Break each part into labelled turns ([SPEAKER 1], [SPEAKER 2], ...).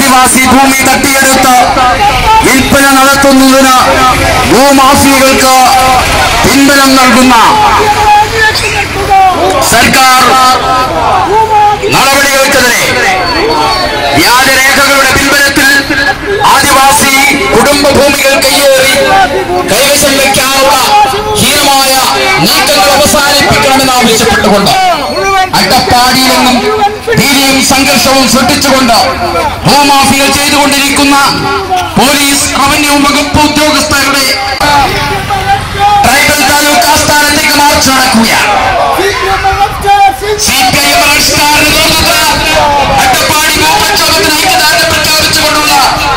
[SPEAKER 1] ആദിവാസി ഭൂമി തട്ടിയെടുത്ത് വിൽപ്പന നടത്തുന്നതിന് ഭൂമാഫിയകൾക്ക് പിൻബലം നൽകുന്ന സർക്കാർ നടപടികൾക്കെതിരെ വ്യാജരേഖകളുടെ പിൻബലത്തിൽ ആദിവാസി കുടുംബ ഭൂമികൾ കയ്യേറി കൈവശം വയ്ക്കാനുള്ള ഹീനമായ നീക്കങ്ങൾ അവസാനിപ്പിക്കണമെന്ന് ആവശ്യപ്പെട്ടുകൊണ്ട് അട്ടപ്പാടിയിൽ നിന്നും ഭീതിയും സംഘർഷവും സൃഷ്ടിച്ചുകൊണ്ട് ഭൂമാഫികൾ ചെയ്തുകൊണ്ടിരിക്കുന്ന പോലീസ് റവന്യൂ വകുപ്പ് ഉദ്യോഗസ്ഥരുടെ ട്രൈബൽ താലൂക്ക് ആസ്ഥാനത്തേക്ക് മാർച്ച് നടക്കുകയാണ് സി പി ഐ എം റെജിസ്ട്രാറിന്റെ നേതൃത്വത്തിൽ അട്ടപ്പാടി ഭൂപ്രക്ഷോഭത്തിന് ഐക്യദാർഢ്യം പ്രഖ്യാപിച്ചുകൊണ്ടുള്ള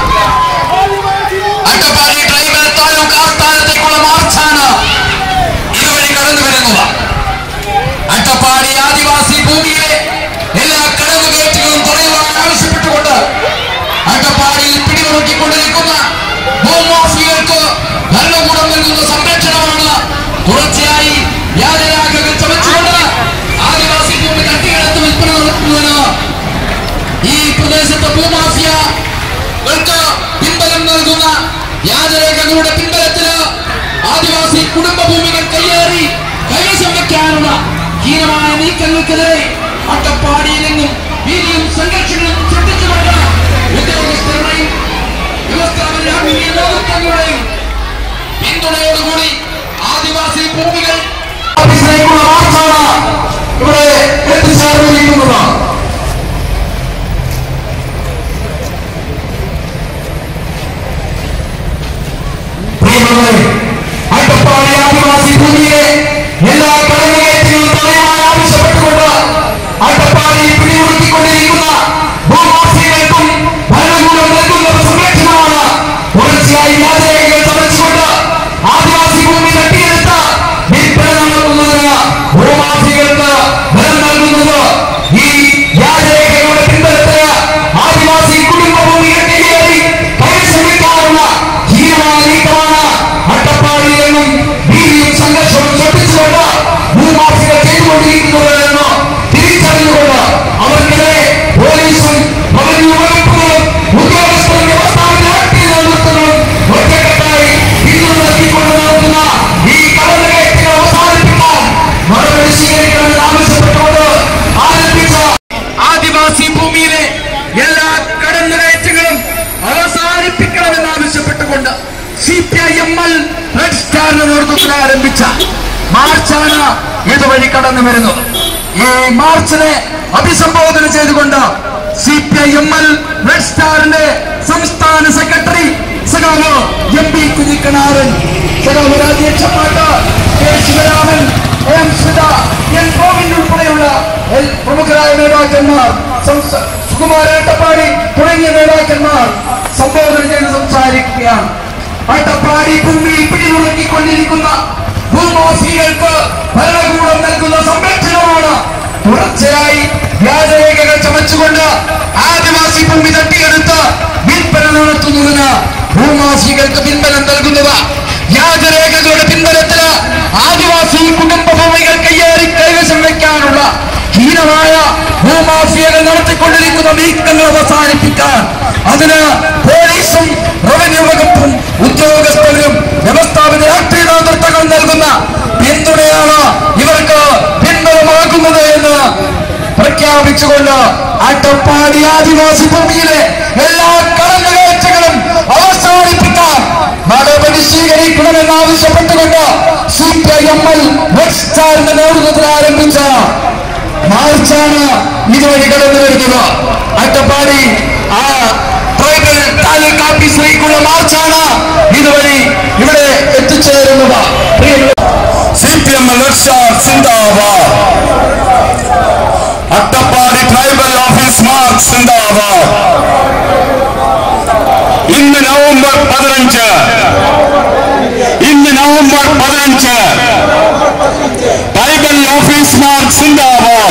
[SPEAKER 1] അട്ടപ്പാടി ട്രൈബൽ താലൂക്ക് ആസ്ഥാനത്തേക്കുള്ള മാർച്ചാണ് ഇതുവഴി കടന്നു വരുന്നത് അട്ടപ്പാടി ആദിവാസി ഭൂമിയിലെ എല്ലാ കടന്നുകയറ്റങ്ങളും തടയുവാൻ ആവശ്യപ്പെട്ടുകൊണ്ട് അട്ടപ്പാടിയിൽ പിടിമുറുക്കിക്കൊണ്ടിരിക്കുന്ന ഭൂമാഫിയകൾക്ക് ഭരണകൂടം നൽകുന്ന സംരക്ഷണമാണ് തുടർച്ചയായി വ്യാജരേഖകൾ ചമച്ചുകൊണ്ട് ആദിവാസി ഭൂമി തട്ടിയെടുത്ത് വിൽപ്പന നടത്തുന്നതിന് ഈ പ്രദേശത്തെ ഭൂമാഫിയകൾക്ക് പിൻബലം നൽകുന്ന വ്യാജരേഖകളുടെ പിൻബലത്തിന് ആദിവാസി കുടുംബ ഭൂമികൾ കയ്യേറി കൈവശം വെക്കാനുള്ള ഹീനമായ നീക്കങ്ങൾക്കെതിരെ അട്ടപ്പാടിയിൽ നിന്നും ഭീതിയും സംഘർഷങ്ങളും സൃഷ്ടിച്ചുകൊണ്ട് ഉദ്യോഗസ്ഥരുടെയും വ്യവസ്ഥാപന രാഷ്ട്രീയ നേതൃത്വങ്ങളുടെയും പിന്തുണയോടുകൂടി ആദിവാസി ഭൂമികൾ ഓഫീസിലേക്കുള്ള മാർച്ചാണ് ഇവിടെ എത്തിച്ചേർന്നിരിക്കുന്നത് പ്രിയമുള്ളവരെ അട്ടപ്പാടി ആദിവാസി ഭൂമിയെ എല്ലാ കടന്നുകയറ്റങ്ങളും തടയാൻ ആവശ്യപ്പെട്ടുകൊണ്ട് അട്ടപ്പാടിയിൽ പിടിമുറുക്കിക്കൊണ്ടിരിക്കുന്ന ഭൂമാഫിയകൾക്കും ഭരണകൂടം നൽകുന്ന സംരക്ഷണമാണ് തുടർച്ചയായി വ്യാജരേഖകൾ ചമച്ചുകൊണ്ട് ആദിവാസി ഭൂമി തട്ടിയെടുത്ത വിൽപ്പന നടത്തുന്നതിന് ഭൂമാഫിയകൾക്ക് ബലം നൽകുന്നത് ഈ വ്യാജരേഖകളുടെ പിൻബലത്തിന് ആദിവാസി കുടുംബ ഭൂമികൾ കൈയേറി കൈവശം വയ്ക്കാനുള്ള ഹീനമായ നീക്കമാണ് അട്ടപ്പാടിയിൽ നിന്നും ഭീതിയും സംഘർഷവും സൃഷ്ടിച്ചുകൊണ്ട് ഭൂമാഫികൾ ചെയ്തുകൊണ്ടിരിക്കുന്നത് എന്ന് തിരിച്ചറിഞ്ഞുകൊണ്ട് അവർക്കെതിരെ പോലീസും റവന്യൂ വകുപ്പുകളും ഉദ്യോഗസ്ഥരും വ്യവസ്ഥാപന രാഷ്ട്രീയ നേതൃത്വങ്ങളും ഒറ്റക്കെട്ടായി പിന്തുണ നൽകിക്കൊണ്ട് നടത്തുന്ന ഈ കടന്നുകയറ്റങ്ങൾ അവസാനിപ്പിക്കാൻ നടപടി സ്വീകരിക്കണമെന്ന് ആവശ്യപ്പെട്ടുകൊണ്ട് ആരംഭിച്ച ആദിവാസി ഭൂമിയിലെ എല്ലാ കടന്നുകയറ്റങ്ങളും അവസാനിപ്പിക്കണമെന്ന് ആവശ്യപ്പെട്ടുകൊണ്ട് C P I M L red സ്റ്റാറിന്റെ നേതൃത്വത്തിൽ ആരംഭിച്ച മാർച്ചാണ് ഇതുവഴി കടന്നു വരുന്നത് ഈ മാർച്ചിനെ അഭിസംബോധന ചെയ്തുകൊണ്ട് C P I M L red സ്റ്റാറിന്റെ സംസ്ഥാന സെക്രട്ടറി സഖാവ് എം പി കുഞ്ഞിക്കണാരൻ സഖാവ് രാജേഷ് പാട്ട് K Sivaraman M Smitha N Govind ഉൾപ്പെടെയുള്ള എൽ- പ്രമുഖരായ നേതാക്കന്മാർ സംസ- സുകുമാരൻ അട്ടപ്പാടി തുടങ്ങിയ നേതാക്കന്മാർ സംബോധന ചെയ്ത് സംസാരിക്കുകയാണ് അട്ടപ്പാടി ഭൂമിയിൽ പിടിമുറുക്കിക്കൊണ്ടിരിക്കുന്ന ഭൂമാഫികൾക്ക് ഭരണകൂടം നൽകുന്ന സംരക്ഷണമാണ് തുടർച്ചയായി വ്യാജരേഖകൾ ചമച്ചുകൊണ്ട് ആദിവാസി ഭൂമി തട്ടിയെടുത്ത് വിൽപ്പന നടത്തുന്നതിന് ഭൂമാഫികൾക്ക് പിൻബലം നൽകുന്നത് വ്യാജരേഖകളുടെ പിൻബലത്തിന് ആദിവാസി കുടുംബ ഭൂമികൾ കയ്യേറി കൈവശം വയ്ക്കാനുള്ള ഹീനമായ ഭൂമാഫിയകൾ നടത്തിക്കൊണ്ടിരിക്കുന്ന നീക്കങ്ങൾ അവസാനിപ്പിക്കാൻ അതിന് പോലീസും റവന്യൂ വകുപ്പും ഉദ്യോഗസ്ഥരും വ്യവസ്ഥാപിത രാഷ്ട്രീയ നേതൃത്വങ്ങൾ നൽകുന്ന പിന്തുണയാണ് ഇവർക്ക് പിന്ബലമാകുന്നത് എന്ന് പ്രഖ്യാപിച്ചുകൊണ്ട് അട്ടപ്പാടി ആദിവാസി ഭൂമിയിലെ എല്ലാ കടന്നുകയറ്റങ്ങളും അവസാനിപ്പിക്കാൻ നടപടി സ്വീകരിക്കണമെന്ന് ആവശ്യപ്പെട്ടുകൊണ്ട് C P I M L വെസ്റ്റാറിന്റെ നേതൃത്വത്തിൽ ആരംഭിച്ച മാർച്ചാണ് ഇതുവഴി കടന്നു വരുന്നത് അട്ടപ്പാടി ആ ട്രൈബൽ താലൂക്ക് ഓഫീസിലേക്കുള്ള മാർച്ചാണ് ഇതുവഴി ഇവിടെ എത്തിച്ചേരുന്നത് സി പി എം എൽ സിന്ദാബാദ് അട്ടപ്പാടി ട്രൈബൽ ഓഫീസ് മാർച്ച് സിന്ദാബാദ് ഇന്ന് നവംബർ പതിനഞ്ച് ഇന്ന് നവംബർ പതിനഞ്ച് ട്രൈബൽ ഓഫീസ് മാർച്ച് സിന്ദാബാദ്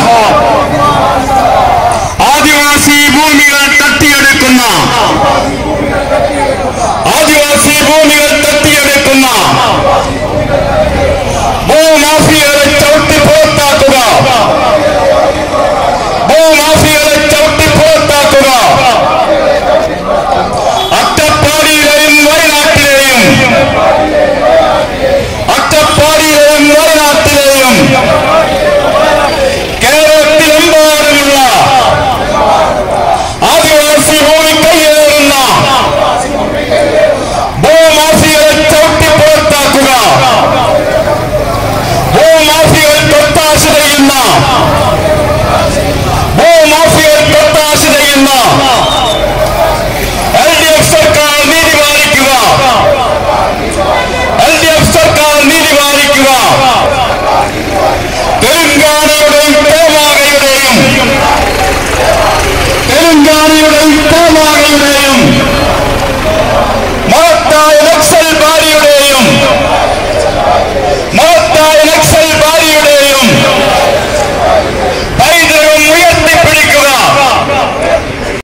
[SPEAKER 1] ആദിവാസി ഭൂമികൾ തട്ടിയെടുക്കുന്ന ആദിവാസി ഭൂമികൾ